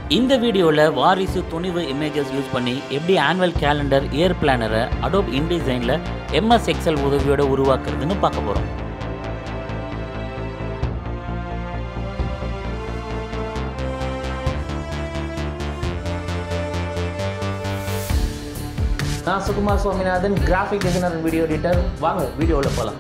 இந்த வீடியோவில் வாரிசு துணிவு இமேஜஸ் யூஸ் பண்ணி எப்படி ஆனுவல் கேலண்டர் இயர் பிளானரை அடோப் இன்டிசைனில் எம்எஸ் எக்ஸல் உதவியோட உருவாக்குறதுன்னு பார்க்க போகிறோம் நான் Sukumar Swaminathan graphic designer video editor வாங்க வீடியோவில் போகலாம்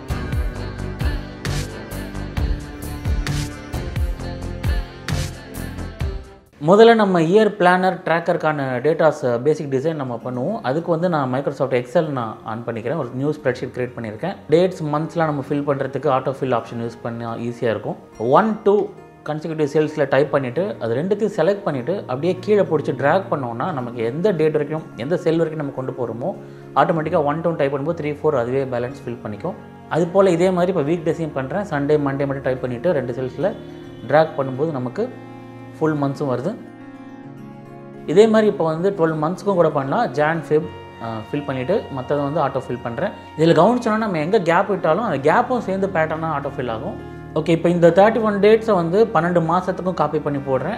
முதல்ல நம்ம இயர் பிளானர் ட்ராக்கருக்கான டேட்டாஸ் பேசிக் டிசைன் நம்ம பண்ணுவோம் அதுக்கு வந்து நான் மைக்ரோசாஃப்ட் எக்ஸல் நான் ஆன் பண்ணிக்கிறேன் ஒரு நியூ ஸ்ப்ரெட்ஷீட் கிரியேட் பண்ணியிருக்கேன் டேட்ஸ் மந்த்ஸ்லாம் நம்ம ஃபில் பண்ணுறதுக்கு ஆட்டோ ஃபில் ஆப்ஷன் யூஸ் பண்ண ஈஸியாக இருக்கும் ஒன் டூ கன்சிக்யூட்டிவ் செல்ஸில் டைப் பண்ணிவிட்டு அது ரெண்டுத்தையும் செலக்ட் பண்ணிவிட்டு அப்படியே கீழே பிடிச்சி ட்ராக் பண்ணோம்னா நமக்கு எந்த டேட் வரைக்கும் எந்த செல் வரைக்கும் நம்ம கொண்டு போகிறோமோ ஆட்டோமேட்டிக்காக ஒன் டூ டைப் பண்ணும்போது த்ரீ ஃபோர் அதுவே பேலன்ஸ் ஃபில் பண்ணிக்கும் அது போல் இதே மாதிரி இப்போ வீக் டேஸையும் பண்ணுறேன் சண்டே மண்டே மட்டும் டைப் பண்ணிவிட்டு ரெண்டு செல்ஸில் ட்ராக் பண்ணும்போது நமக்கு ஃபுல் மந்த்ஸும் வருது இதே மாதிரி இப்போ வந்து டுவெல் மந்த்ஸ்க்கும் கூட பண்ணலாம் ஜான் ஃபெப் ஃபில் பண்ணிவிட்டு மற்றதை வந்து ஆட்டோ ஃபில் பண்ணுறேன் இதில் கவனிச்சோன்னா நம்ம எங்கே கேப் விட்டாலும் அந்த கேப்பும் சேர்ந்து பேட்டர்னாக ஆட்டோ ஃபில் ஆகும் ஓகே இப்போ இந்த தேர்ட்டி ஒன் டேட்ஸை வந்து பன்னெண்டு மாதத்துக்கும் காப்பி பண்ணி போடுறேன்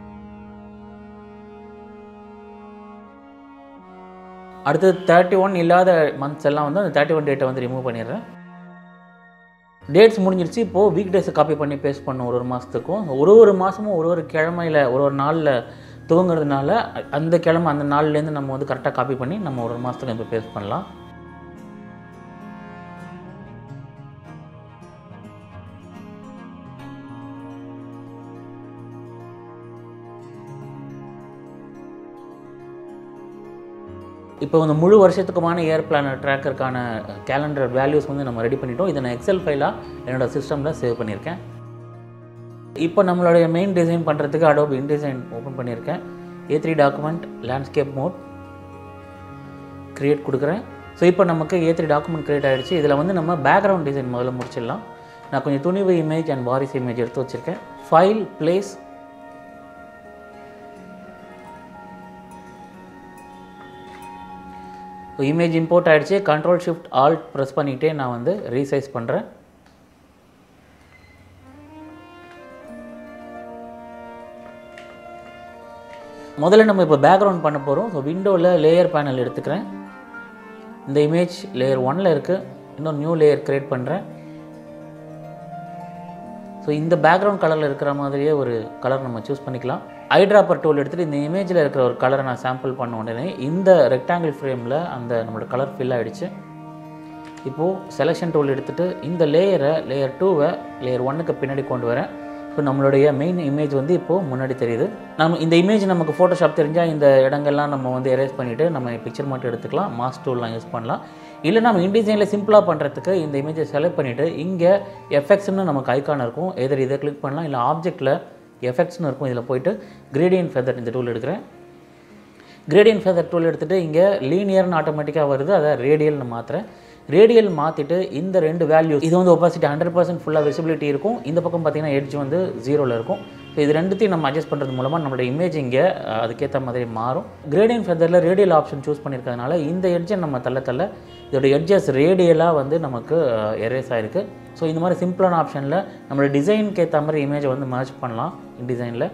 அடுத்து தேர்ட்டி ஒன் இல்லாத மந்த்ஸ் எல்லாம் வந்து அந்த தேர்ட்டி ஒன் டேட்டை வந்து ரிமூவ் பண்ணிடுறேன் டேட்ஸ் முடிஞ்சிருச்சு இப்போது வீக் டேஸை காப்பி பண்ணி பேஸ்ட் பண்ணும் ஒரு ஒரு மாதத்துக்கும் ஒரு ஒரு மாதமும் ஒரு ஒரு கிழமையில் ஒரு ஒரு நாளில் துவங்குறதுனால அந்த கிழமை அந்த நாள்லேருந்து நம்ம வந்து கரெக்டாக காப்பி பண்ணி நம்ம ஒரு மாதத்துக்கு இப்போ பேஸ்ட் பண்ணலாம் இப்போ இந்த முழு வருஷத்துக்குமான இயர் பிளானர் ட்ராக்கருக்கான கேலண்டர் வேல்யூஸ் வந்து நம்ம ரெடி பண்ணிட்டோம் இதை நான் எக்ஸல் ஃபைலாக என்னோடய சிஸ்டமில் சேவ் பண்ணியிருக்கேன் இப்போ நம்மளுடைய மெயின் டிசைன் பண்ணுறதுக்கு அடோப் இன்டிசைன் ஓப்பன் பண்ணியிருக்கேன் A three document landscape mode create கொடுக்குறேன் ஸோ இப்போ நமக்கு ஏ த்ரீ டாக்குமெண்ட் க்ரியேட் ஆகிடுச்சு இதில் வந்து நம்ம பேக்ரவுண்ட் டிசைன் முதல்ல முடிச்சிடலாம் நான் கொஞ்சம் Thunivu image and Varisu image எடுத்து வச்சுருக்கேன் ஃபைல் பிளேஸ் இமேஜ் இம்போர்ட் ஆகிடுச்சு கண்ட்ரோல் ஷிஃப்ட் ஆல்ட் ப்ரெஸ் பண்ணிகிட்டே நான் வந்து ரீசைஸ் பண்ணுறேன் முதல்ல நம்ம இப்போ பேக்ரவுண்ட் பண்ண போகிறோம் ஸோ விண்டோவில் லேயர் பேனல் எடுத்துக்கிறேன் இந்த இமேஜ் லேயர் ஒனில் இருக்குது இன்னும் நியூ லேயர் க்ரியேட் பண்ணுறேன் ஸோ இந்த பேக்ரவுண்ட் கலரில் இருக்கிற மாதிரியே ஒரு கலர் நம்ம சூஸ் பண்ணிக்கலாம் ஐட்ராப்பர் டூல் எடுத்துகிட்டு இந்த இமேஜில் இருக்கிற ஒரு கலரை நான் சாம்பிள் பண்ண உடனே இந்த ரெக்டாங்கிள் ஃப்ரேமில் அந்த நம்மளோட கலர் ஃபில் ஆகிடுச்சு இப்போது செலெக்ஷன் டூல் எடுத்துகிட்டு இந்த லேயரை லேயர் டூவை லேயர் ஒன்னுக்கு பின்னாடி கொண்டு வரேன் இப்போ நம்மளுடைய மெயின் இமேஜ் வந்து இப்போது முன்னாடி தெரியுது நம்ம இந்த இமேஜ் நமக்கு ஃபோட்டோஷாப் தெரிஞ்சால் இந்த இடங்கள்லாம் நம்ம வந்து எரேஸ் பண்ணிவிட்டு நம்ம பிக்சர் மட்டும் எடுத்துக்கலாம் மாஸ் டூல்லாம் யூஸ் பண்ணலாம் இல்லை நம்ம இன்டிசைனில் சிம்பிளாக பண்ணுறதுக்கு இந்த இமேஜை செலக்ட் பண்ணிவிட்டு இங்கே எஃபெக்ட்ஸ்னு நமக்கு ஐக்கான் இருக்கும் எதிர் இதை கிளிக் பண்ணலாம் இல்லை ஆப்ஜெக்ட்டில் எஃபெக்ட்ஸ்னு இருக்கும் இதில் போயிட்டு கிரேடியன் ஃபெதர் இந்த டூல் எடுக்கிறேன் கிரேடியன் ஃபெதர் டூல் எடுத்துகிட்டு இங்கே லீனியர்னு ஆட்டோமேட்டிக்காக வருது அதை ரேடியல்னு மாற்றுறேன் ரேடியல் மாற்றிட்டு இந்த ரெண்டு வேல்யூஸ் இது வந்து ஒப்பாசிட்டி ஹண்ட்ரட் பர்சன்ட் ஃபுல்லாக விசிபிலிட்டி இருக்கும் இந்த பக்கம் பார்த்தீங்கன்னா எட்ஜ் வந்து ஜீரோவில் இருக்கும் ஸோ இது ரெண்டுத்தையும் நம்ம அட்ஜஸ்ட் பண்ணுறது மூலமாக நம்மளோட இமேஜ் இங்கே அதுக்கேற்ற மாதிரி மாறும் கிரேடியன் ஃபெதரில் ரேடியல் ஆப்ஷன் சூஸ் பண்ணியிருக்கிறதுனால இந்த எட்ஜை நம்ம தள்ள தள்ள இதோட எட்ஜஸ் ரேடியலாக வந்து நமக்கு எரேஸ் ஆகிருக்கு ஸோ இந்த மாதிரி சிம்பிளான ஆப்ஷனில் நம்மளோட டிசைனுக்கு ஏற்ற மாதிரி இமேஜை வந்து மேட்ச் பண்ணலாம் டிசைனில்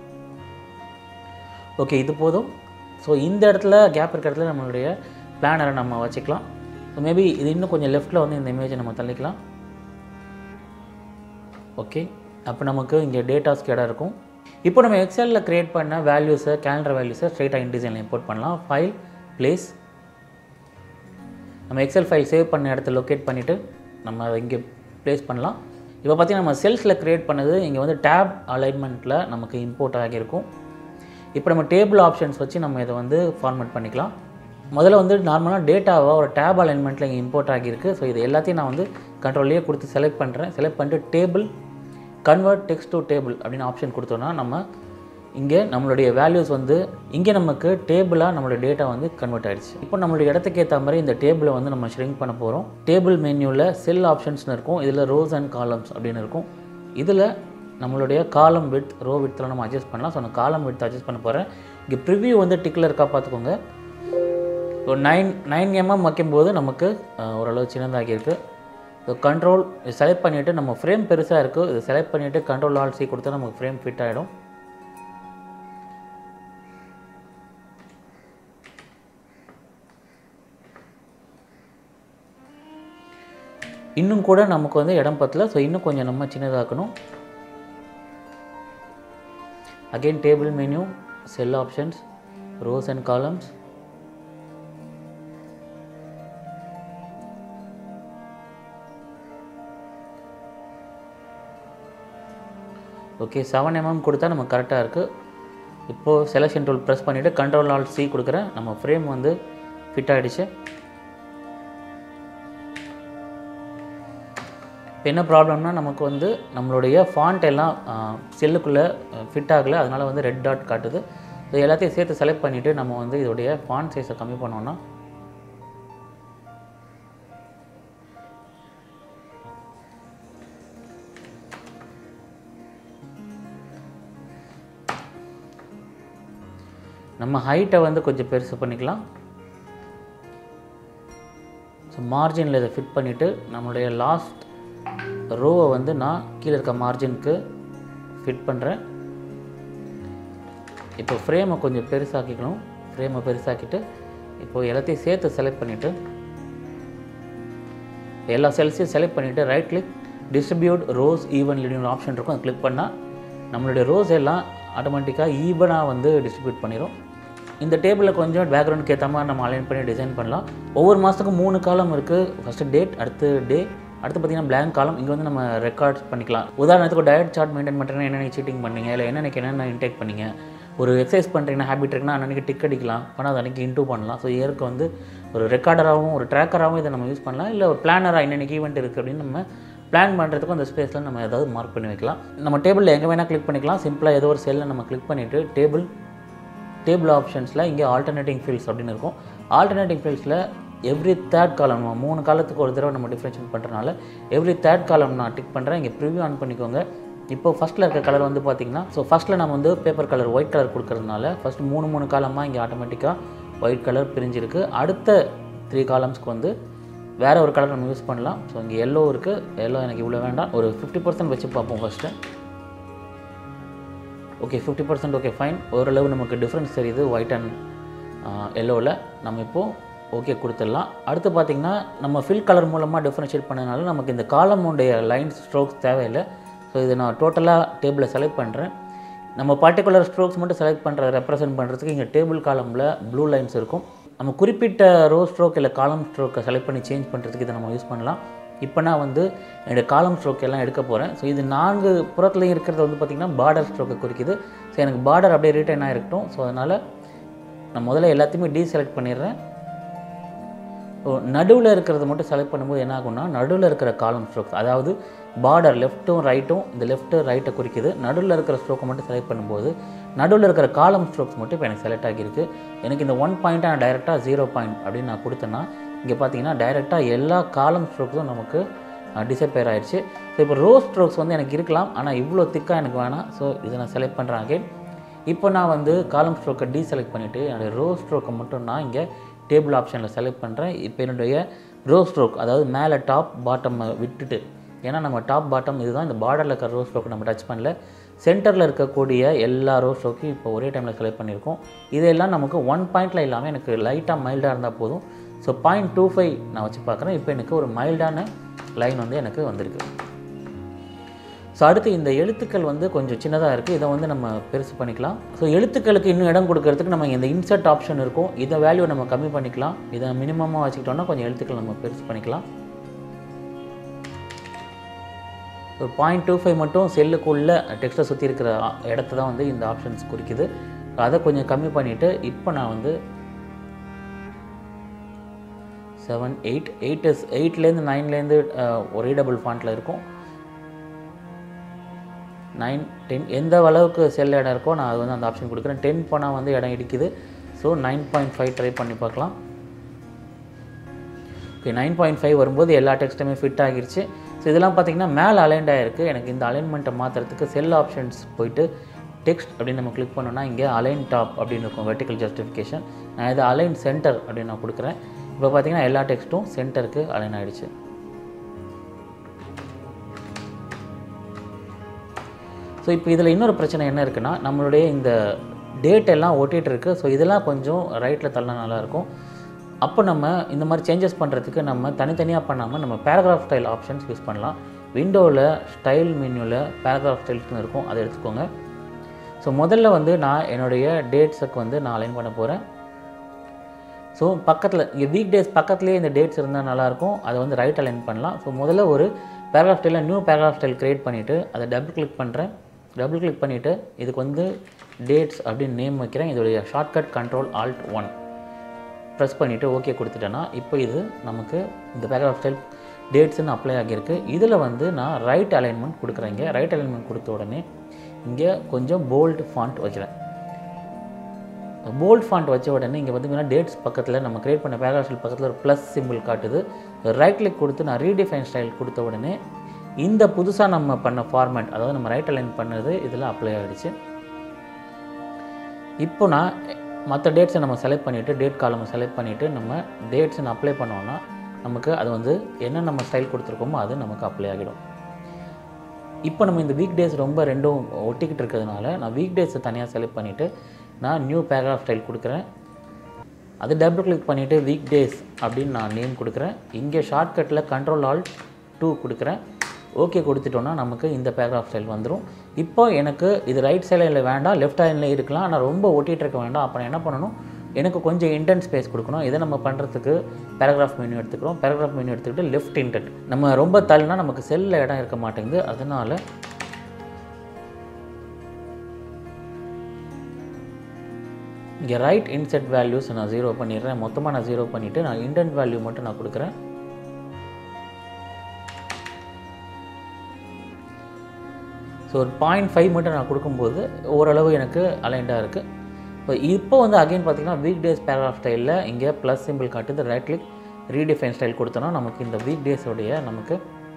ஓகே இது போதும் ஸோ இந்த இடத்துல கேப் இருக்கிற இடத்துல நம்மளுடைய பிளானரை நம்ம வச்சுக்கலாம் ஸோ மேபி இது இன்னும் கொஞ்சம் லெஃப்ட்டில் வந்து இந்த இமேஜை நம்ம தள்ளிக்கலாம் ஓகே அப்போ நமக்கு இங்கே டேட்டாஸ்க்கு இடம் இருக்கும் இப்போ நம்ம எக்ஸலில் க்ரியேட் பண்ண வேல்யூஸை கேலண்டர் வேல்யூஸை ஸ்ட்ரெயிட்டாக இன்டிசைனில் இம்போர்ட் பண்ணலாம் ஃபைல் பிளேஸ் நம்ம எக்ஸல் ஃபைல் சேவ் பண்ண இடத்த லொக்கேட் பண்ணிவிட்டு நம்ம அதை இங்கே ப்ளேஸ் பண்ணலாம் இப்போ பார்த்திங்கன்னா நம்ம செல்ஸில் க்ரியேட் பண்ணது இங்கே வந்து டேப் அலைன்மெண்ட்டில் நமக்கு இம்போர்ட் ஆகியிருக்கும் இப்போ நம்ம டேபிள் ஆப்ஷன்ஸ் வச்சு நம்ம இதை வந்து ஃபார்மேட் பண்ணிக்கலாம் முதல்ல வந்து நார்மலாக டேட்டாவை ஒரு டேப் அலைன்மெண்ட்டில் இங்கே இம்போர்ட் ஆகியிருக்கு ஸோ இது எல்லாத்தையும் நான் வந்து கண்ட்ரோல்லையே கொடுத்து செலக்ட் பண்ணுறேன் செலக்ட் பண்ணிட்டு table convert text to table அப்படின்னு ஆப்ஷன் கொடுத்தோன்னா நம்ம இங்கே நம்மளுடைய வேல்யூஸ் வந்து இங்கே நமக்கு டேபிளாக நம்மளுடைய டேட்டா வந்து கன்வெர்ட் ஆகிடுச்சு இப்போ நம்மளுடைய இடத்துக்கு ஏற்ற மாதிரி இந்த டேபிளை வந்து நம்ம ஷ்ரிங்க் பண்ண போகிறோம் டேபிள் மென்யூவில் செல் ஆப்ஷன்ஸ்னு இருக்கும் இதில் ரோஸ் அண்ட் காலம்ஸ் அப்படின்னு இருக்கும் இதில் நம்மளுடைய காலம் வித் ரோ வித்தில் நம்ம அட்ஜஸ்ட் பண்ணலாம் ஸோ நான் காலம் வித் அட்ஜஸ்ட் பண்ண போகிறேன் இங்கே ப்ரிவ்யூ வந்து டிக்கில் இருக்கா பார்த்துக்கோங்க ஒரு நைன் நைன் எம்எம் வைக்கும்போது நமக்கு அஹ், ஓரளவு சின்னதாகியிருக்கு ஸோ கண்ட்ரோல் செலக்ட் பண்ணிவிட்டு நம்ம ஃப்ரேம் பெருசாக இருக்குது இது செலக்ட் பண்ணிவிட்டு கண்ட்ரோல் ஆல் சி கொடுத்தா நமக்கு ஃப்ரேம் ஃபிட் ஆகிடும் இன்னும் கூட நமக்கு வந்து இடம் பத்தல ஸோ இன்னும் கொஞ்சம் நம்ம சின்னதாக்கணும் again table menu cell options rows and columns okay seven MM கொடுத்தா நமக்கு கரெக்டாக இருக்குது இப்போது செலெக்ஷன் டூல் ப்ரெஸ் பண்ணிவிட்டு கண்ட்ரோல் ஆல் சி கொடுக்குறேன் நம்ம ஃப்ரேம் வந்து ஃபிட் ஆகிடுச்சு இப்போ என்ன ப்ராப்ளம்னா நமக்கு வந்து நம்மளுடைய ஃபாண்ட் எல்லாம் செல்லுக்குள்ளே ஃபிட் ஆகலை அதனால் வந்து ரெட் டாட் காட்டுது ஸோ எல்லாத்தையும் சேர்த்து செலக்ட் பண்ணிவிட்டு நம்ம வந்து இதோடைய ஃபாண்ட் சைஸை கம்மி பண்ணோன்னா நம்ம ஹைட்டை வந்து கொஞ்சம் பெருசு பண்ணிக்கலாம் ஸோ மார்ஜினில் இதை ஃபிட் பண்ணிவிட்டு நம்மளுடைய லாஸ்ட் ரோவை வந்து நான் கீழே இருக்க மார்ஜினுக்கு ஃபிட் பண்ணுறேன் இப்போ ஃப்ரேமை கொஞ்சம் பெருசாக்கிக்கணும் ஃப்ரேமை பெருசாக்கிட்டு இப்போ எல்லாத்தையும் சேர்த்து செலக்ட் பண்ணிவிட்டு எல்லா செல்ஸையும் செலக்ட் பண்ணிவிட்டு right click distribute rows even leading option இருக்கும் அதை கிளிக் பண்ணால் நம்மளுடைய ரோஸ் எல்லாம் ஆட்டோமேட்டிக்காக ஈவனாக வந்து டிஸ்ட்ரிபியூட் பண்ணிடும் இந்த டேபிளில் கொஞ்சம் பேக்ரவுண்டுக்கு ஏற்ற மாதிரி நம்ம அலைன் பண்ணி டிசைன் பண்ணலாம் ஒவ்வொரு மாதத்துக்கும் மூணு காலம் இருக்குது ஃபஸ்ட்டு டேட் அடுத்து டே அடுத்து பார்த்தீங்கன்னா blank காலம் இங்கே வந்து நம்ம ரெக்கார்ட் பண்ணிக்கலாம் உதாரணத்துக்கு டயட் சார்ட் மெயின்டைன் பண்ணுறீங்கன்னா என்னென்ன சீட்டிங் பண்ணீங்க இல்லை என்னென்னைக்கு என்னென்ன இன்டேக் பண்ணீங்க ஒரு எக்ஸசைஸ் பண்ணுறீங்கன்னா ஹேபிட் இருக்குன்னா அன்றைக்கி டிக் அடிக்கலாம் ஆனால் அது அன்றைக்கி இன்டூ பண்ணலாம் ஸோ இயருக்கு வந்து ஒரு ரெக்கார்டராகவும் ஒரு ட்ராக்கராகவும் இதை நம்ம யூஸ் பண்ணலாம் இல்லை ஒரு பிளானராக என்னென்னைக்கு ஈவெண்ட் இருக்குது அப்படின்னு நம்ம பிளான் பண்ணுறதுக்கும் அந்த ஸ்பேஸில் நம்ம ஏதாவது மார்க் பண்ணி வைக்கலாம் நம்ம டேபிளில் எங்கே வேணால் கிளிக் பண்ணிக்கலாம் சிம்பிளாக ஏதோ ஒரு செல்லில் நம்ம கிளிக் பண்ணிவிட்டு டேபிள் டேபிள் ஆப்ஷன்ஸில் இங்கே ஆல்டர்னேட்டிங் ஃபீல்ட்ஸ் அப்படின்னு இருக்கும் ஆல்டர்னேட்டிங் ஃபீல்ட்ஸில் எவ்ரி தேர்ட் காலம் நம்ம மூணு காலத்துக்கு ஒரு தடவை நம்ம டிஃப்ரென்ஷியேட் பண்ணுறதுனால எவ்ரி தேர்ட் காலம் நான் டிக் பண்ணுறேன் இங்கே ப்ரிவ்யூ ஆன் பண்ணிக்கோங்க இப்போ ஃபஸ்ட்டில் இருக்க கலர் வந்து பார்த்தீங்கன்னா ஸோ ஃபஸ்ட்டில் நம்ம வந்து பேப்பர் கலர் ஒயிட் கலர் கொடுக்கறதுனால ஃபஸ்ட் மூணு மூணு காலமாக இங்கே ஆட்டோமேட்டிக்காக ஒயிட் கலர் பிரிஞ்சிருக்கு அடுத்த த்ரீ காலம்ஸ்க்கு வந்து வேறு ஒரு கலர் நம்ம யூஸ் பண்ணலாம் ஸோ இங்கே எல்லோ இருக்குது எல்லோ எனக்கு இவ்வளோ வேண்டாம் ஒரு ஃபிஃப்டி பர்சன்ட் வச்சு பார்ப்போம் first okay fifty percent okay fine ஓரளவு நமக்கு டிஃப்ரென்ஸ் தெரியுது ஒயிட் அண்ட் எல்லோவில் நம்ம இப்போது ஓகே கொடுத்துடலாம் அடுத்து பார்த்திங்கன்னா நம்ம ஃபில் கலர் மூலமாக டிஃப்ரென்ஷியேட் பண்ணதுனால நமக்கு இந்த காலமுடைய லைன்ஸ் ஸ்ட்ரோக்ஸ் தேவையில்லை ஸோ இதை நான் டோட்டலாக டேபிளை செலக்ட் பண்ணுறேன் நம்ம பர்டிகுலர் ஸ்ட்ரோக்ஸ் மட்டும் செலக்ட் பண்ணுற ரெப்ரசென்ட் பண்ணுறதுக்கு இங்கே டேபிள் காலமில் ப்ளூ லைன்ஸ் இருக்கும் நம்ம குறிப்பிட்ட ரோ ஸ்ட்ரோக் இல்லை காலம் ஸ்ட்ரோக்கை செலக்ட் பண்ணி சேஞ்ச் பண்ணுறதுக்கு இதை நம்ம யூஸ் பண்ணலாம் இப்போ நான் வந்து என்னுடைய காலம் ஸ்ட்ரோக் எல்லாம் எடுக்க போகிறேன் ஸோ இது நான்கு புறத்துலையும் இருக்கிறது வந்து பார்த்திங்கன்னா பார்டர் ஸ்ட்ரோக்கை குறிக்குது ஸோ எனக்கு பார்டர் அப்படியே ரிட்டைன் ஆகிருக்கட்டும் ஸோ அதனால் நான் முதல்ல எல்லாத்தையுமே டீசெலக்ட் பண்ணிடுறேன் ஸோ நடுவில் இருக்கிறத மட்டும் செலக்ட் பண்ணும்போது என்ன ஆகும்னா நடுவில் இருக்கிற காலம் ஸ்ட்ரோக்ஸ் அதாவது பார்டர் லெஃப்ட்டும் ரைட்டும் இந்த லெஃப்ட்டு ரைட்டை குறிக்குது நடுவில் இருக்கிற ஸ்ட்ரோக்கை மட்டும் செலக்ட் பண்ணும்போது நடுவில் இருக்கிற காலம் ஸ்ட்ரோக்ஸ் மட்டும் இப்போ எனக்கு செலக்ட் ஆகியிருக்கு எனக்கு இந்த ஒன் பாயிண்ட்டை நான் டைரெக்டாக ஜீரோ பாயிண்ட் அப்படின்னு நான் கொடுத்தேன்னா இங்கே பார்த்தீங்கன்னா டைரெக்டாக எல்லா காலம் ஸ்ட்ரோக்ஸும் நமக்கு டிசப்பேர் ஆயிடுச்சு ஸோ இப்போ ரோ ஸ்ட்ரோக்ஸ் வந்து எனக்கு இருக்கலாம் ஆனால் இவ்வளோ திக்காக எனக்கு வேணாம் ஸோ இதை நான் செலக்ட் பண்ணுறேன் அகைன் இப்போ நான் வந்து காலம் ஸ்ட்ரோக்கை டீசெலக்ட் பண்ணிவிட்டு என்னுடைய ரோ ஸ்ட்ரோக்கை மட்டும் நான் இங்கே டேபிள் ஆப்ஷனில் செலக்ட் பண்ணுறேன் இப்போ என்னுடைய ரோ ஸ்ட்ரோக் அதாவது மேலே டாப் பாட்டம் விட்டுட்டு ஏன்னா நம்ம டாப் பாட்டம் இதுதான் இந்த பார்டரில் இருக்கிற ரோ ஸ்ட்ரோக்கை நம்ம டச் பண்ணல சென்டரில் இருக்கக்கூடிய எல்லா ரோ ஸ்ட்ரோக்கையும் இப்போ ஒரே டைமில் செலக்ட் பண்ணியிருக்கோம் இதெல்லாம் நமக்கு ஒன் பாயிண்டில் இல்லாமல் எனக்கு லைட்டாக மைல்டாக இருந்தால் போதும் ஸோ பாயிண்ட் டூ ஃபைவ் நான் வச்சு பார்க்குறேன் இப்போ எனக்கு ஒரு மைல்டான லைன் வந்து எனக்கு வந்திருக்கு ஸோ அடுத்து இந்த எழுத்துக்கள் வந்து கொஞ்சம் சின்னதாக இருக்குது இதை வந்து நம்ம பெருசு பண்ணிக்கலாம் ஸோ எழுத்துக்களுக்கு இன்னும் இடம் கொடுக்கறதுக்கு நம்ம இந்த இன்சர்ட் ஆப்ஷன் இருக்கும் இதை வேல்யூ நம்ம கம்மி பண்ணிக்கலாம் இதை மினிமமாக வச்சுக்கிட்டோம்னா கொஞ்சம் எழுத்துக்கள் நம்ம பெருசு பண்ணிக்கலாம் ஒரு பாயிண்ட் டூ ஃபைவ் மட்டும் செல்லுக்குள்ளே டெக்ஸ்ட்டை சுற்றி இருக்கிற ஆ- இடத்த தான் வந்து இந்த ஆப்ஷன்ஸ் குறிக்குது அதை கொஞ்சம் கம்மி பண்ணிவிட்டு இப்போ நான் வந்து செவன் எயிட் எயிட் இஸ் எயிட்லேருந்து நைன்லேருந்து ஒரே டபுள் ஃபாண்ட்டில் இருக்கும் நைன் டென் எந்த அளவுக்கு செல் இடம் இருக்கோ நான் அது வந்து அந்த ஆப்ஷன் கொடுக்குறேன் டென் போனால் வந்து இடம் இடிக்குது so nine point five try பண்ணி பார்க்கலாம் ஓகே நைன் பாயிண்ட் ஃபைவ் வரும்போது எல்லா டெக்ஸ்ட்டுமே ஃபிட் ஆகிருச்சு ஸோ இதெல்லாம் பார்த்தீங்கன்னா மேலே அலைன்ட் ஆகிருக்கு எனக்கு இந்த அலைன்மெண்ட்டை மாற்றுறதுக்கு செல் ஆப்ஷன்ஸ் போயிட்டு டெக்ஸ்ட் அப்படின்னு நம்ம கிளிக் பண்ணோம்னா இங்கே அலைன் டாப் அப்படின்னு இருக்கும் வெர்டிக்கல் ஜஸ்டிஃபிகேஷன் நான் இதை அலைன் சென்டர் அப்படின்னு நான் கொடுக்குறேன் இப்போ பார்த்தீங்கன்னா எல்லா டெக்ஸ்ட்டும் சென்டருக்கு அலைன் ஆகிடுச்சு ஸோ இப்போ இதில் இன்னொரு பிரச்சனை என்ன இருக்குன்னா நம்மளுடைய இந்த டேட் எல்லாம் ஒட்டிகிட்டு இருக்கு ஸோ இதெல்லாம் கொஞ்சம் ரைட்டில் தள்ளனா நல்லாயிருக்கும் அப்போ நம்ம இந்த மாதிரி சேஞ்சஸ் பண்ணுறதுக்கு நம்ம தனித்தனியாக பண்ணாமல் நம்ம பேராகிராஃப் ஸ்டைல் ஆப்ஷன்ஸ் யூஸ் பண்ணலாம் விண்டோவில் ஸ்டைல் மெனுவில் பேராகிராஃப் ஸ்டைல்ஸ்னு இருக்கும் அதை எடுத்துக்கோங்க ஸோ முதல்ல வந்து நான் என்னுடைய டேட்ஸுக்கு வந்து நான் அலைன் பண்ண போகிறேன் ஸோ பக்கத்தில் இங்கே வீக் டேஸ் பக்கத்துலேயே இந்த டேட்ஸ் இருந்தால் நல்லாயிருக்கும் அதை வந்து ரைட் அலைன் பண்ணலாம் ஸோ முதல்ல ஒரு பேராகிராஃப் ஸ்டைலில் நியூ பேராகிராஃப் ஸ்டைல் க்ரியேட் பண்ணிவிட்டு அதை டபுள் கிளிக் பண்ணுறேன் டபுள் கிளிக் பண்ணிவிட்டு இதுக்கு வந்து டேட்ஸ் அப்படின்னு நேம் வைக்கிறேன் இதோடைய shortcut control alt one press பண்ணிவிட்டு ஓகே கொடுத்துட்டேன்னா இப்போ இது நமக்கு இந்த பேராகிராஃப் ஸ்டைல் டேட்ஸ்னு அப்ளை ஆகியிருக்கு இதில் வந்து நான் ரைட் அலைன்மெண்ட் கொடுக்குறேன் இங்கே ரைட் அலைன்மெண்ட் கொடுத்த உடனே இங்கே கொஞ்சம் போல்ட் ஃபாண்ட் வைக்கிறேன் போல்ட் ஃபாண்ட் வச்ச உடனே இங்கே பார்த்தீங்கன்னா டேட்ஸ் பக்கத்தில் நம்ம கிரியேட் பண்ண பேராகிராஃப் பக்கத்தில் ஒரு ப்ளஸ் சிம்பிள் காட்டுது ரைட் கிளிக் கொடுத்து நான் ரீடிஃபைன் ஸ்டைல் கொடுத்த உடனே இந்த புதுசாக நம்ம பண்ண ஃபார்மேட் அதாவது நம்ம ரைட் அலைன் பண்ணது இதில் அப்ளை ஆகிடுச்சு இப்போ நான் மற்ற டேட்ஸை நம்ம செலக்ட் பண்ணிவிட்டு டேட் காலமை செலக்ட் பண்ணிவிட்டு நம்ம டேட்ஸை அப்ளை பண்ணோன்னா நமக்கு அது வந்து என்ன நம்ம ஸ்டைல் கொடுத்துருக்கோமோ அது நமக்கு அப்ளை ஆகிடும் இப்போ நம்ம இந்த வீக் டேஸ் ரொம்ப ரெண்டும் ஒட்டிக்கிட்டு இருக்கிறதுனால நான் வீக் டேஸை தனியாக செலக்ட் பண்ணிவிட்டு நான் நியூ பேராகிராஃப் ஸ்டைல் கொடுக்குறேன் அது டபுள் கிளிக் பண்ணிவிட்டு வீக் டேஸ் அப்படின்னு நான் நேம் கொடுக்குறேன் இங்கே ஷார்ட்கட்டில் கண்ட்ரோல் ஆல்ட் டூ கொடுக்குறேன் ஓகே கொடுத்துட்டோன்னா நமக்கு இந்த பேராகிராஃப் ஸ்டைல் வந்துடும் இப்போ எனக்கு இது ரைட் சைடில் வேண்டாம் லெஃப்ட் ஹேண்டில் இருக்கலாம் ஆனால் ரொம்ப ஒட்டிகிட்டு இருக்க வேண்டாம் அப்போ நான் என்ன பண்ணணும் எனக்கு கொஞ்சம் இன்டென்ட் ஸ்பேஸ் கொடுக்கணும் இதை நம்ம பண்ணுறதுக்கு பேராகிராஃப் மெனு எடுத்துக்கிறோம் பேராகிராஃப் மெனு எடுத்துக்கிட்டு லெஃப்ட் இன்டென்ட் நம்ம ரொம்ப தள்ளினா நமக்கு செல்லில் இடம் இருக்க மாட்டேங்குது அதனால் இங்கே ரைட் இன்செட் வேல்யூஸ் நான் ஜீரோ பண்ணிடுறேன் மொத்தமாக நான் ஜீரோ பண்ணிவிட்டு நான் இன்டென்ட் வேல்யூ மட்டும் நான் கொடுக்குறேன் ஸோ ஒரு பாயிண்ட் ஃபைவ் மட்டும் நான் கொடுக்கும்போது ஓரளவு எனக்கு அலைண்டாக இருக்குது இப்போ இப்போ வந்து அகைன் பார்த்தீங்கன்னா வீக் டேஸ் பேராகிராஃப் ஸ்டைலில் இங்கே ப்ளஸ் சிம்பிள் காட்டுது ரைட் கிளிக் ரீடிஃபைன் ஸ்டைல் கொடுத்தோன்னா நமக்கு இந்த வீக் டேஸோடைய நமக்கு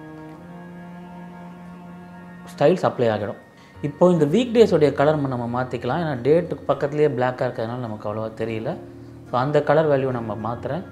ஸ்டைல்ஸ் அப்ளை ஆகிடும் இப்போ இந்த வீக் டேஸோடைய கலர் நம்ம மாற்றிக்கலாம் ஏன்னா டேட்டுக்கு பக்கத்துலேயே பிளாக்காக இருக்கிறதுனால நமக்கு அவ்வளோவா தெரியல ஸோ அந்த கலர் வேல்யூ நம்ம மாற்றுறேன்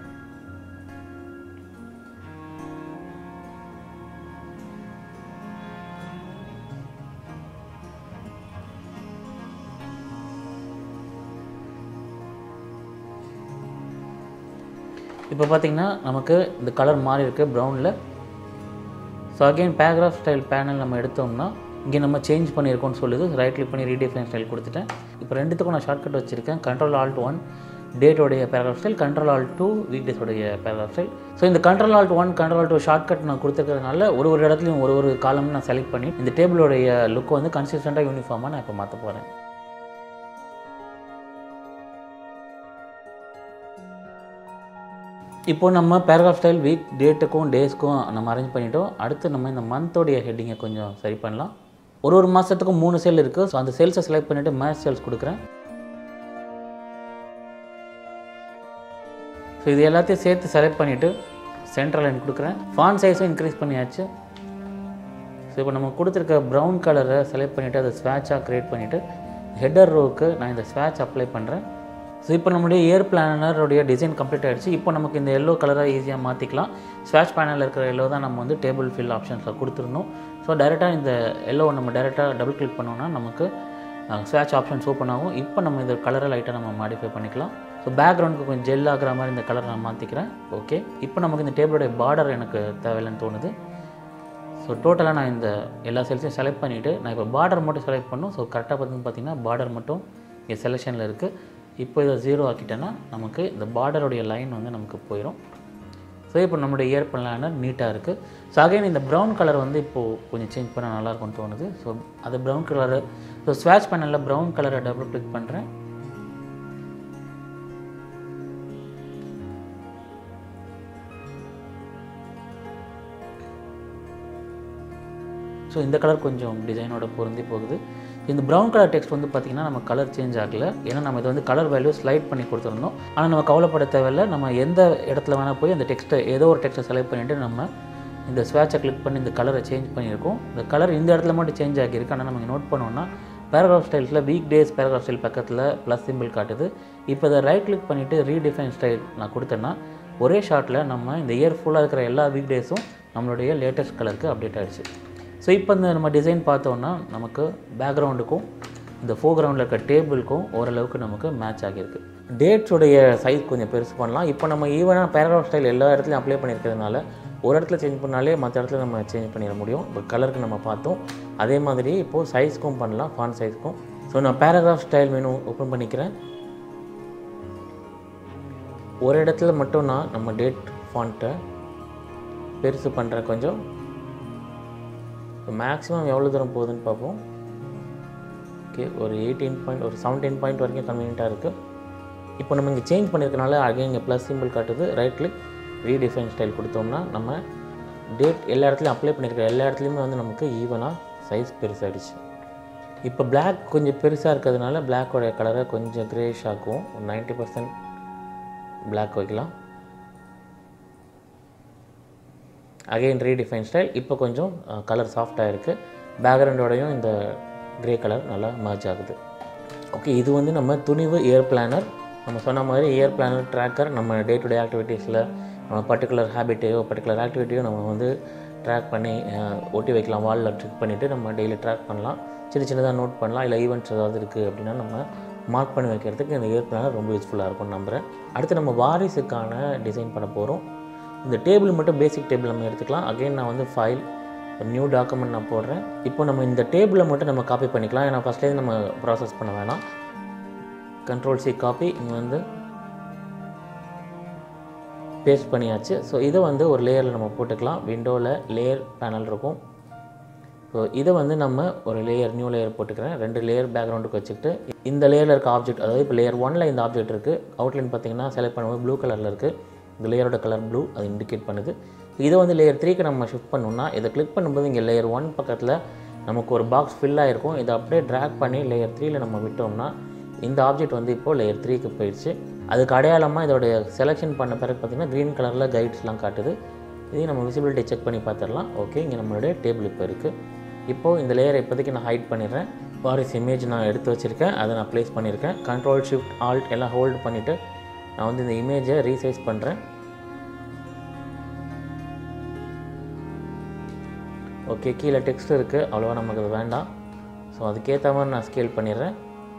இப்போ பார்த்தீங்கன்னா நமக்கு இந்த கலர் மாறி இருக்கு ப்ரௌனில் so again paragraph style panel நம்ம எடுத்தோம்னா இங்கே நம்ம சேஞ்ச் பண்ணியிருக்கோம்னு சொல்லுது ரைட் கிளிக் பண்ணி ரீடிஃபைன் ஸ்டைல் கொடுத்துட்டேன் இப்போ ரெண்டுத்துக்கும் நான் ஷார்ட்கட் வச்சுருக்கேன் கண்ட்ரோல் ஆல்ட் ஒன் டேட்டோடைய paragraph style control alt two week டேஸோடைய பேராகிராஃப் ஸ்டைல் ஸோ இந்த control alt one control alt two shortcut நான் கொடுத்துருக்கிறதுனால ஒரு ஒரு இடத்துலையும் ஒரு ஒரு காலம் நான் செலக்ட் பண்ணி இந்த டேபிளோடைய லுக் வந்து கன்சிஸ்டண்ட்டாக யூனிஃபார்மாக நான் இப்போ மாற்ற போகிறேன் இப்போ நம்ம பேராகிராஃப் ஸ்டைல் வீக் டேட்டுக்கும் டேஸ்க்கும் நம்ம அரேஞ்ச் பண்ணிட்டோம் அடுத்து நம்ம இந்த மந்தோடைய ஹெட்டிங்கை கொஞ்சம் சரி பண்ணலாம் ஒரு ஒரு மாதத்துக்கும் மூணு செல் இருக்குது ஸோ அந்த செல்ஸை செலக்ட் பண்ணிவிட்டு மேட்ச் செல்ஸ் கொடுக்குறேன் ஸோ இது எல்லாத்தையும் சேர்த்து செலக்ட் பண்ணிவிட்டு சென்ட்ரல் லைன் கொடுக்குறேன் ஃபான் சைஸும் இன்க்ரீஸ் பண்ணியாச்சு ஸோ இப்போ நம்ம கொடுத்துருக்க ப்ரௌன் கலரை செலக்ட் பண்ணிவிட்டு அதை ஸ்வேட்சாக க்ரியேட் பண்ணிவிட்டு ஹெட்டர் ரோவுக்கு நான் இந்த ஸ்வேட்ச் அப்ளை பண்ணுறேன் ஸோ இப்போ நம்மளுடைய ஏர் பிளானருடைய டிசைன் கம்ப்ளீட் ஆகிடுச்சு இப்போ நமக்கு இந்த எல்லோ கலராக ஈஸியாக மாற்றிக்கலாம் ஸ்வாட்ச் பேனலில் இருக்கிற எல்லோ தான் நம்ம வந்து டேபிள் ஃபில் ஆப்ஷன்ஸில் கொடுத்துருந்தோம் ஸோ டேரெக்டாக இந்த எல்லோ நம்ம டேரெக்டாக டபுள் கிளிக் பண்ணோன்னா நமக்கு ஸ்வாட்ச் ஆப்ஷன்ஸ் ஓப்பன் ஆகும் இப்போ நம்ம இந்த கலரை லைட்டாக நம்ம மாடிஃபை பண்ணிக்கலாம் ஸோ பேக்ரவுண்டுக்கு கொஞ்சம் ஜெல் ஆகிற மாதிரி இந்த கலர் நான் மாற்றிக்கிறேன் ஓகே இப்போ நமக்கு இந்த டேபிளோடைய பார்டர் எனக்கு தேவையில்லைன்னு தோணுது ஸோ டோட்டலாக நான் இந்த எல்லா செல்ஸையும் செலக்ட் பண்ணிவிட்டு நான் இப்போ பார்டர் மட்டும் செலக்ட் பண்ணும் ஸோ கரெக்டாக பார்த்திங்க பார்த்தீங்கன்னா பார்டர் மட்டும் இங்கே செலெக்ஷனில் இருக்குது இப்போ இதை ஜீரோ ஆக்கிட்டேன்னா நமக்கு இந்த பார்டருடைய லைன் வந்து நமக்கு போயிடும் ஸோ இப்போ நம்மளுடைய இயர் பிளானர் நீட்டாக இருக்குது ஸோ அகைன் இந்த ப்ரௌன் கலர் வந்து இப்போது கொஞ்சம் சேஞ்ச் பண்ணால் நல்லாயிருக்கும்னு தோணுது ஸோ அது ப்ரௌன் கலரு ஸோ ஸ்வாட்ச் பேனலில் ப்ரௌன் கலரை டபுள் கிளிக் பண்ணுறேன் ஸோ இந்த கலர் கொஞ்சம் டிசைனோட பொருந்தி போகுது இந்த ப்ரௌன் கலர் டெக்ஸ்ட் வந்து பார்த்திங்கன்னா நம்ம கலர் சேஞ்ச் ஆகல ஏன்னா நம்ம இது வந்து கலர் வேல்யூ ஸ்லைட் பண்ணி கொடுத்துருந்தோம் ஆனால் நம்ம கவலைப்பட தேவையில்ல நம்ம எந்த இடத்துல வேணால் போய் அந்த டெக்ஸ்ட்டை ஏதோ ஒரு டெக்ஸ்ட்டை செலக்ட் பண்ணிவிட்டு நம்ம இந்த ஸ்வேட்சை கிளிக் பண்ணி இந்த கலரை சேஞ்ச் பண்ணியிருக்கோம் இந்த கலர் இந்த இடத்துல மட்டும் சேஞ்ச் ஆகியிருக்கு ஆனால் நம்ம நோட் பண்ணோன்னா பேராகிராஃப் ஸ்டைல்ஸில் வீக் டேஸ் பேராகிராஃப் ஸ்டைல் பக்கத்தில் ப்ளஸ் சிம்பிள் காட்டுது இப்போ இதை ரைட் கிளிக் பண்ணிவிட்டு ரீடிஃபைன் ஸ்டைல் நான் கொடுத்தேன்னா ஒரே ஷாட்டில் நம்ம இந்த இயர் ஃபுல்லாக இருக்கிற எல்லா வீக் டேஸும் நம்மளுடைய லேட்டஸ்ட் கலருக்கு அப்டேட் ஆகிடுச்சு ஸோ இப்போ இந்த நம்ம டிசைன் பார்த்தோன்னா நமக்கு பேக்ரவுண்டுக்கும் இந்த ஃபோக்ரவுண்டில் இருக்க டேபிளுக்கும் ஓரளவுக்கு நமக்கு மேட்ச் ஆகியிருக்கு டேட்ஸுடைய சைஸ் கொஞ்சம் பெருசு பண்ணலாம் இப்போ நம்ம ஈவனாக பேராகிராஃப் ஸ்டைல் எல்லா இடத்துலையும் அப்ளை பண்ணியிருக்கிறதுனால ஒரு இடத்துல சேஞ்ச் பண்ணாலே மற்ற இடத்துல நம்ம சேஞ்ச் பண்ணிட முடியும் இப்போ கலருக்கு நம்ம பார்த்தோம் அதே மாதிரி இப்போது சைஸ்க்கும் பண்ணலாம் ஃபான் சைஸ்க்கும் ஸோ நான் பேராகிராஃப் ஸ்டைல் மெனு ஓப்பன் பண்ணிக்கிறேன் ஒரு இடத்துல மட்டும் நான் நம்ம டேட் ஃபாண்ட்டை பெருசு பண்ணுறேன் கொஞ்சம் மேக்ஸிமம் எவ்வளோ தூரம் போகுதுன்னு பார்ப்போம் ஓகே ஒரு எயிட்டீன் பாயிண்ட் ஒரு செவன்டீன் பாயிண்ட் வரைக்கும் கன்வீனியண்ட்டாக இருக்குது இப்போ நம்ம இங்கே சேஞ்ச் பண்ணியிருக்கனால அகைன் இங்கே ப்ளஸ் சிம்பிள் காட்டுது ரைட் கிளிக் ரீடிஃபைன் ஸ்டைல் கொடுத்தோம்னா நம்ம டேட் எல்லா இடத்துலையும் அப்ளை பண்ணியிருக்க எல்லா இடத்துலையுமே வந்து நமக்கு ஈவனாக சைஸ் பெருசாகிடுச்சு இப்போ Black கொஞ்சம் பெருசாக இருக்கிறதுனால பிளாக்கோடைய கலரை கொஞ்சம் கிரேஷ் ஆக்குவோம் ஒரு நைன்ட்டி பர்சன்ட் பிளாக் வைக்கலாம் அகைன் ரீடிஃபைன் ஸ்டைல் இப்போ கொஞ்சம் கலர் சாஃப்டாக இருக்குது பேக்ரவுண்டோடையும் இந்த கிரே கலர் நல்லா மர்ஜ் ஆகுது ஓகே இது வந்து நம்ம துணிவு இயர் பிளானர் நம்ம சொன்ன மாதிரி இயர் பிளானர் ட்ராக்கர் நம்ம டே டு டே ஆக்டிவிட்டீஸில் நம்ம பர்டிகுலர் ஹேபிட்டையோ பர்டிகுலர் ஆக்டிவிட்டியோ நம்ம வந்து ட்ராக் பண்ணி அஹ், ஒட்டி வைக்கலாம் வாலில் ட்ரிக் பண்ணிவிட்டு நம்ம டெய்லி ட்ராக் பண்ணலாம் சின்ன சின்னதாக நோட் பண்ணலாம் இல்லை ஈவெண்ட்ஸ் ஏதாவது இருக்குது அப்படின்னா நம்ம மார்க் பண்ணி வைக்கிறதுக்கு இந்த இயர் பிளானர் ரொம்ப யூஸ்ஃபுல்லாக இருக்கும்னு நம்புகிறேன் அடுத்து நம்ம வாரிசுக்கான டிசைன் பண்ண போகிறோம் இந்த டேபிள் மட்டும் பேசிக் டேபிள் நம்ம எடுத்துக்கலாம் அகைன் நான் வந்து ஃபைல் நியூ டாக்குமெண்ட் நான் போடுறேன் இப்போ நம்ம இந்த டேபிளை மட்டும் நம்ம காப்பி பண்ணிக்கலாம் ஏன்னா ஃபஸ்ட்லேருந்து நம்ம ப்ராசஸ் பண்ண வேணாம் கண்ட்ரோல் சி காப்பி இங்கே வந்து பேஸ்ட் பண்ணியாச்சு ஸோ இதை வந்து ஒரு லேயரில் நம்ம போட்டுக்கலாம் விண்டோவில் லேயர் பேனல் இருக்கும் ஸோ இதை வந்து நம்ம ஒரு லேயர் நியூ லேயர் போட்டுக்கிறேன் ரெண்டு லேயர் பேக்ரவுண்டுக்கு வச்சுக்கிட்டு இந்த லேயரில் இருக்க ஆப்ஜெக்ட் அதாவது இப்போ லேயர் ஒனில் இந்த ஆப்ஜெக்ட் இருக்குது அவுட்லைன் பார்த்தீங்கன்னா செலக்ட் பண்ணும்போது ப்ளூ கலரில் இருக்குது இந்த லேயரோட கலர் ப்ளூ அது இண்டிகேட் பண்ணுது இதை வந்து லேயர் த்ரீக்கு நம்ம ஷிஃப்ட் பண்ணோம்னா இதை கிளிக் பண்ணும்போது இங்கே லேயர் ஒன் பக்கத்தில் நமக்கு ஒரு பாக்ஸ் ஃபில் ஆகிருக்கும் இதை அப்படியே ட்ராக் பண்ணி லேயர் த்ரீயில் நம்ம விட்டோம்னா இந்த ஆப்ஜெக்ட் வந்து இப்போது லேயர் த்ரீக்கு போயிடுச்சு அதுக்கு அடையாளமாக இதோடைய செலெக்ஷன் பண்ண பிறகு பார்த்திங்கன்னா க்ரீன் கலரில் கைட்ஸ்லாம் காட்டுது இதையும் நம்ம விசிபிலிட்டி செக் பண்ணி பார்த்துடலாம் ஓகே இங்கே நம்மளுடைய டேபிள் இப்போ இருக்குது இப்போது இந்த லேயரை இப்போதைக்கு நான் ஹைட் பண்ணிடுறேன் வாரிஸ் இமேஜ் நான் எடுத்து வச்சுருக்கேன் அதை நான் ப்ளேஸ் பண்ணியிருக்கேன் கண்ட்ரோல் ஷிஃப்ட் ஆல்ட் எல்லாம் ஹோல்டு பண்ணிவிட்டு நான் வந்து இந்த இமேஜை ரீசைஸ் பண்ணுறேன் ஓகே கீழே டெக்ஸ்ட் இருக்குது அவ்வளோவா நமக்கு அது வேண்டாம் ஸோ அதுக்கேற்ற மாதிரி நான் ஸ்கேல் பண்ணிடுறேன்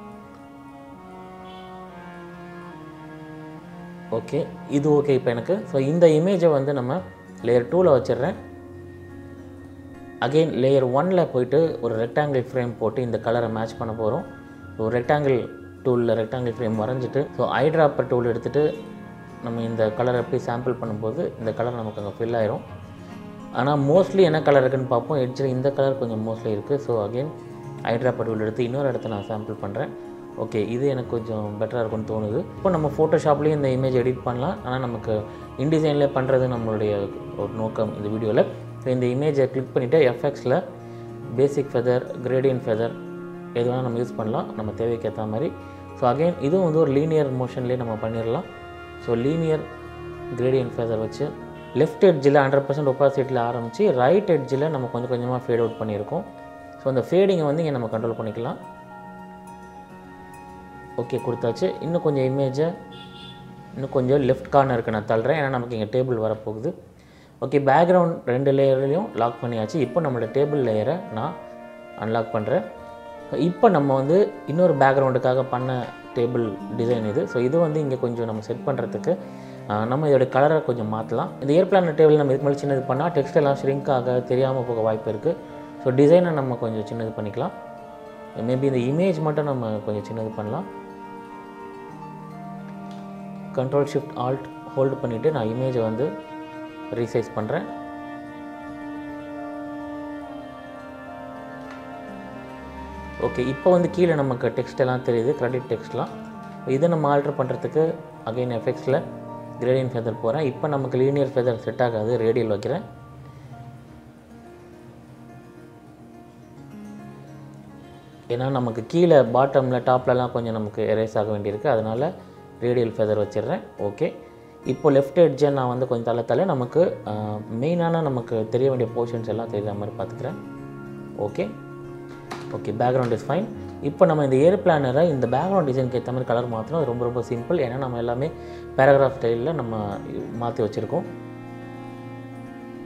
ஓகே இது ஓகே இப்போ எனக்கு ஸோ இந்த இமேஜை வந்து நம்ம லேயர் டூவில் வச்சிடுறேன் அகெயின் லேயர் ஒனில் போயிட்டு ஒரு ரெக்டாங்கிள் ஃப்ரேம் போட்டு இந்த கலரை மேட்ச் பண்ண போகிறோம் ஸோ ரெக்டாங்கிள் டூலில் ரெக்டாங்கிள் ஃப்ரேம் வரைஞ்சிட்டு ஸோ ஐட்ராப்பர் டூல் எடுத்துகிட்டு நம்ம இந்த கலரை எப்படி சாம்பிள் பண்ணும்போது இந்த கலர் நமக்கு அங்கே ஃபில் ஆயிரும் ஆனால் மோஸ்ட்லி என்ன கலர் இருக்குன்னு பார்ப்போம் எட்ஜில் இந்த கலர் கொஞ்சம் மோஸ்ட்லி இருக்குது ஸோ அகெயின் ஐட்ராப்பர் டூல் எடுத்து இன்னொரு இடத்த நான் சாம்பிள் பண்ணுறேன் ஓகே இது எனக்கு கொஞ்சம் பெட்டராக இருக்கும்னு தோணுது இப்போ நம்ம ஃபோட்டோஷாப்லேயும் இந்த இமேஜ் எடிட் பண்ணலாம் ஆனால் நமக்கு இன்டிசைனில் பண்ணுறது நம்மளுடைய ஒரு நோக்கம் இந்த வீடியோவில் ஸோ இந்த இமேஜை கிளிக் பண்ணிவிட்டு எஃப்எக்ஸில் பேசிக் ஃபெதர் கிரேடியன்ட் ஃபெதர் எது வேணால் நம்ம யூஸ் பண்ணலாம் நம்ம தேவைக்கு ஏற்ற மாதிரி ஸோ அகைன் இதுவும் வந்து ஒரு லீனியர் மோஷன்லேயே நம்ம பண்ணிடலாம் ஸோ லீனியர் கிரேடியன்ட் ஃபெதர் வச்சு லெஃப்ட் எட்ஜில் ஹண்ட்ரட் பர்சன்ட் ஒப்பாசிட்டியில் ஆரம்பித்து ரைட் எட்ஜில் நம்ம கொஞ்சம் கொஞ்சமாக ஃபேட் அவுட் பண்ணியிருக்கோம் ஸோ அந்த ஃபேடிங்கை வந்து இங்கே நம்ம கண்ட்ரோல் பண்ணிக்கலாம் ஓகே கொடுத்தாச்சு இன்னும் கொஞ்சம் இமேஜை இன்னும் கொஞ்சம் லெஃப்ட் கார்னருக்கு நான் தள்ளுறேன் ஏன்னா நமக்கு இங்கே டேபிள் வரப்போகுது ஓகே பேக்ரவுண்ட் ரெண்டு லேயர்லையும் லாக் பண்ணியாச்சு இப்போ நம்மளோட டேபிள் லேயரை நான் அன்லாக் பண்ணுறேன் இப்போ நம்ம வந்து இன்னொரு பேக்ரவுண்டுக்காக பண்ண டேபிள் டிசைன் இது ஸோ இது வந்து இங்கே கொஞ்சம் நம்ம செட் பண்ணுறதுக்கு ஆஹ், நம்ம இதோட கலரை கொஞ்சம் மாற்றலாம் இந்த ஏர் பிளானர் டேபிள் நம்ம இது மாதிரி சின்னது பண்ணால் டெக்ஸ்ட் எல்லாம் ஷ்ரிங்க் ஆக தெரியாமல் போக வாய்ப்பு இருக்குது ஸோ டிசைனை நம்ம கொஞ்சம் சின்னது பண்ணிக்கலாம் மேபி இந்த இமேஜ் மட்டும் நம்ம கொஞ்சம் சின்னது பண்ணலாம் கண்ட்ரோல் ஷிஃப்ட் ஆல்ட் ஹோல்டு பண்ணிவிட்டு நான் இமேஜை வந்து ரீசைஸ் பண்ணுறேன் ஓகே இப்போ வந்து கீழே நமக்கு டெக்ஸ்ட் எல்லாம் தெரியுது கிரெடிட் டெக்ஸ்ட்லாம் இதை நம்ம ஆல்ட்ரு பண்ணுறதுக்கு அகைன் எஃபெக்ட்ஸில் கிரேடியன் ஃபெதர் போகிறேன் இப்போ நமக்கு லீனியர் ஃபெதர் செட் ஆகாது ரேடியல் வைக்கிறேன் ஏன்னா நமக்கு கீழே பாட்டமில் டாப்லலாம் கொஞ்சம் நமக்கு எரேஸ் ஆக வேண்டியிருக்கு அதனால் ரேடியல் ஃபெதர் வச்சிடுறேன் ஓகே இப்போ லெஃப்ட் எட்ஜை நான் வந்து கொஞ்சம் தள்ள தள்ள நமக்கு மெயினான நமக்கு தெரிய வேண்டிய போர்ஷன்ஸ் எல்லாம் தெரியுற மாதிரி பார்த்துக்கிறேன் okay okay background is fine இப்போ நம்ம இந்த ஏர் பிளானரை இந்த பேக்ரவுண்ட் டிசைனுக்கு ஏற்ற மாதிரி கலர் மாற்றணும் அது ரொம்ப ரொம்ப சிம்பிள் ஏன்னா நம்ம எல்லாமே பேராகிராஃப் ஸ்டைலில் நம்ம மாற்றி வச்சுருக்கோம்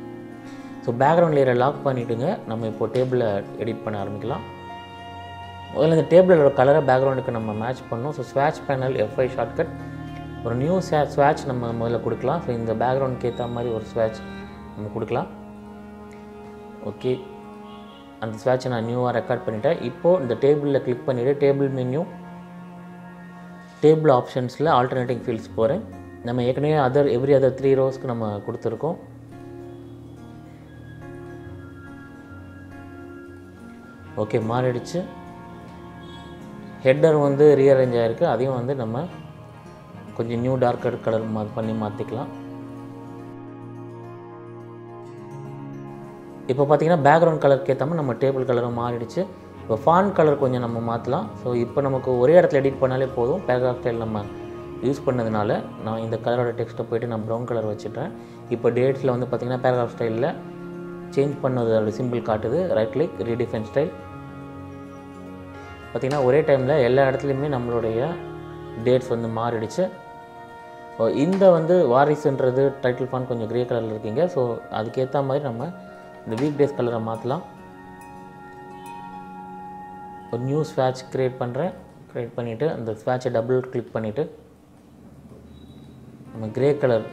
ஸோ பேக்ரவுண்ட் லேயரை லாக் பண்ணிவிட்டுங்க நம்ம இப்போ டேபிளை எடிட் பண்ண ஆரம்பிக்கலாம் முதல்ல இந்த டேபிளோட கலரை பேக்ரவுண்டுக்கு நம்ம மேட்ச் பண்ணோம் ஸோ ஸ்வாட்ச் பேனல் எஃப்ஐ ஷார்ட்கட் ஒரு நியூ ஸ்வா ஸ்வாட்ச் நம்ம முதல்ல கொடுக்கலாம் ஸோ இந்த பேக்ரவுண்டுக்கு ஏற்ற மாதிரி ஒரு ஸ்வாட்ச் நம்ம கொடுக்கலாம் ஓகே அந்த ஸ்வாட்சை நான் நியூவாக ரெக்கார்ட் பண்ணிட்டேன் இப்போது இந்த டேபிளில் கிளிக் பண்ணிவிட்டு டேபிள் மென்யூ டேபிள் ஆப்ஷன்ஸில் ஆல்டர்னேட்டிங் ஃபீல்ட்ஸ் போகிறேன் நம்ம ஏற்கனவே அதர் எவ்ரி அதர் த்ரீ ரோஸ்க்கு நம்ம கொடுத்துருக்கோம் ஓகே மாறிடுச்சு ஹெட்டர் வந்து ரீஅரேஞ்ச் ஆகிருக்கு அதையும் வந்து நம்ம கொஞ்சம் நியூ டார்க்கர் கலர் மா பண்ணி மாற்றிக்கலாம் இப்போ பார்த்தீங்கன்னா பேக்ரவுண்ட் கலருக்கு ஏற்ற மாதிரி நம்ம டேபிள் கலரும் மாறிடுச்சு இப்போ ஃபான் கலர் கொஞ்சம் நம்ம மாற்றலாம் ஸோ இப்போ நமக்கு ஒரே இடத்துல எடிட் பண்ணாலே போதும் பேராகிராஃப் ஸ்டைல் நம்ம யூஸ் பண்ணதுனால நான் இந்த கலரோட டெக்ஸ்ட்டை போயிட்டு நான் ப்ரௌன் கலர் வச்சுட்டேன் இப்போ டேட்ஸில் வந்து பார்த்திங்கன்னா பேராகிராஃப் ஸ்டைலில் சேஞ்ச் பண்ணதோட சிம்பிள் காட்டுது ரைட் கிளிக் ரீடிஃபைன் ஸ்டைல் பார்த்திங்கன்னா ஒரே டைமில் எல்லா இடத்துலையுமே நம்மளுடைய டேட்ஸ் வந்து மாறிடுச்சு ஸோ இந்த வந்து வாரிசுன்றது டைட்டில் ஃபான் கொஞ்சம் க்ரே கலரில் இருக்கீங்க ஸோ அதுக்கேற்ற மாதிரி நம்ம இந்த வீக் டேஸ் கலரை மாற்றலாம் ஒரு நியூ ஸ்வாட்ச் க்ரியேட் பண்ணுறேன் க்ரியேட் பண்ணிவிட்டு அந்த ஸ்வாட்சை டபுள் கிளிக் பண்ணிவிட்டு நம்ம க்ரே கலர்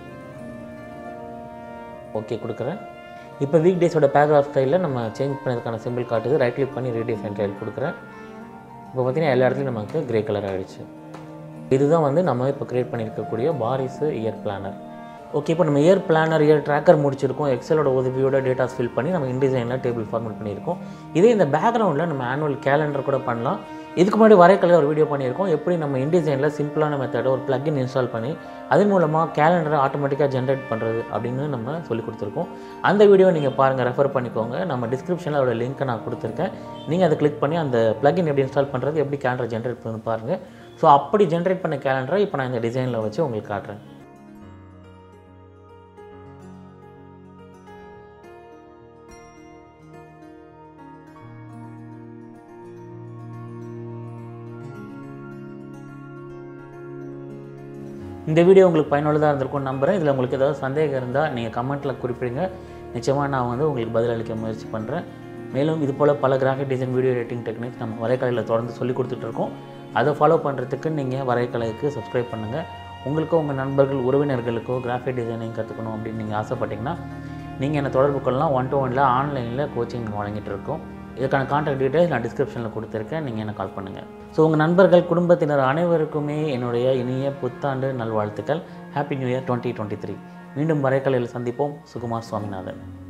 ஓகே கொடுக்குறேன் இப்போ வீக் டேஸோட பேராகிராஃப் ஸ்டைலில் நம்ம சேஞ்ச் பண்ணதுக்கான சிம்பிள் காட்டுது ரைட் கிளிக் பண்ணி ரீடிஃபைன் ஸ்டைல் கொடுக்குறேன் இப்போ பார்த்தீங்கன்னா எல்லா இடத்துலையும் நமக்கு க்ரே கலர் ஆகிடுச்சு இதுதான் வந்து நம்ம இப்போ க்ரியேட் பண்ணியிருக்கக்கூடிய வாரிசு இயர் பிளானர் ஓகே இப்போ நம்ம இயர் பிளானர் இயர் ட்ராக்கர் முடிச்சிருக்கோம் எக்ஸலோட உதவியோட டேட்டாஸ் ஃபில் பண்ணி நம்ம இன்டிசைனில் டேபிள் ஃபார்மேட் பண்ணியிருக்கோம் இதே இந்த பேக்ரவுண்டில் நம்ம ஆனுவல் கேலண்டர் கூட பண்ணலாம் இதுக்கு முன்னாடி வரைக்கல ஒரு வீடியோ பண்ணியிருக்கோம் எப்படி நம்ம இன்டிசைனில் சிம்பிளான மெத்தடை ஒரு பிளக்இன் இன்ஸ்டால் பண்ணி அதன் மூலமாக கேலண்டரை ஆட்டோமேட்டிக்காக ஜென்ரேட் பண்ணுறது அப்படின்னு நம்ம சொல்லி கொடுத்துருக்கோம் அந்த வீடியோ நீங்கள் பாருங்கள் ரெஃபர் பண்ணிக்கோங்க நம்ம டிஸ்கிரிப்ஷனில் அதோட லிங்க்கை நான் கொடுத்துருக்கேன் நீங்கள் அதை கிளிக் பண்ணி அந்த பிளக்இன் எப்படி இன்ஸ்டால் பண்ணுறது எப்படி கேலண்டர் ஜென்ரேட் பண்ணி பாருங்கள் ஸோ அப்படி ஜென்ரேட் பண்ண கேலண்டரை இப்போ நான் இந்த டிசைனில் வச்சு உங்களுக்கு காட்டுறேன் இந்த வீடியோ உங்களுக்கு பயனுள்ளதாக இருந்திருக்கும் நம்புகிறேன் இதில் உங்களுக்கு ஏதாவது சந்தேகம் இருந்தால் நீங்கள் கமெண்ட்டில் குறிப்பிடுங்க நிச்சயமாக நான் வந்து உங்களுக்கு பதிலளிக்க முயற்சி பண்ணுறேன் மேலும் இது போல் பல graphic design video editing techniques நம்ம வரைக்கலையில் தொடர்ந்து சொல்லி கொடுத்துட்ருக்கோம் அதை ஃபாலோ பண்ணுறதுக்கு நீங்கள் வரைக்கலைக்கு சப்ஸ்கிரைப் பண்ணுங்கள் உங்களுக்கோ உங்கள் நண்பர்கள் உறவினர்களுக்கோ கிராஃபிக் டிசைனிங் கற்றுக்கணும் அப்படின்னு நீங்கள் ஆசைப்பட்டீங்கன்னா நீங்கள் என்னை தொடர்பு கொள்ளலாம் ஒன் டு ஒனில் ஆன்லைனில் கோச்சிங் வழங்கிட்டு இருக்கோம் இதுக்கான கான்டாக்ட் டீட்டெயில்ஸ் நான் டிஸ்கிரிப்ஷனில் கொடுத்துருக்கேன் நீங்கள் என்ன கால் பண்ணுங்கள் ஸோ உங்கள் நண்பர்கள் குடும்பத்தினர் அனைவருக்குமே என்னுடைய இனிய புத்தாண்டு நல்வாழ்த்துக்கள் happy new year twenty twenty three மீண்டும் வரைக்கலையில் சந்திப்போம் சுகுமார் சுவாமிநாதன்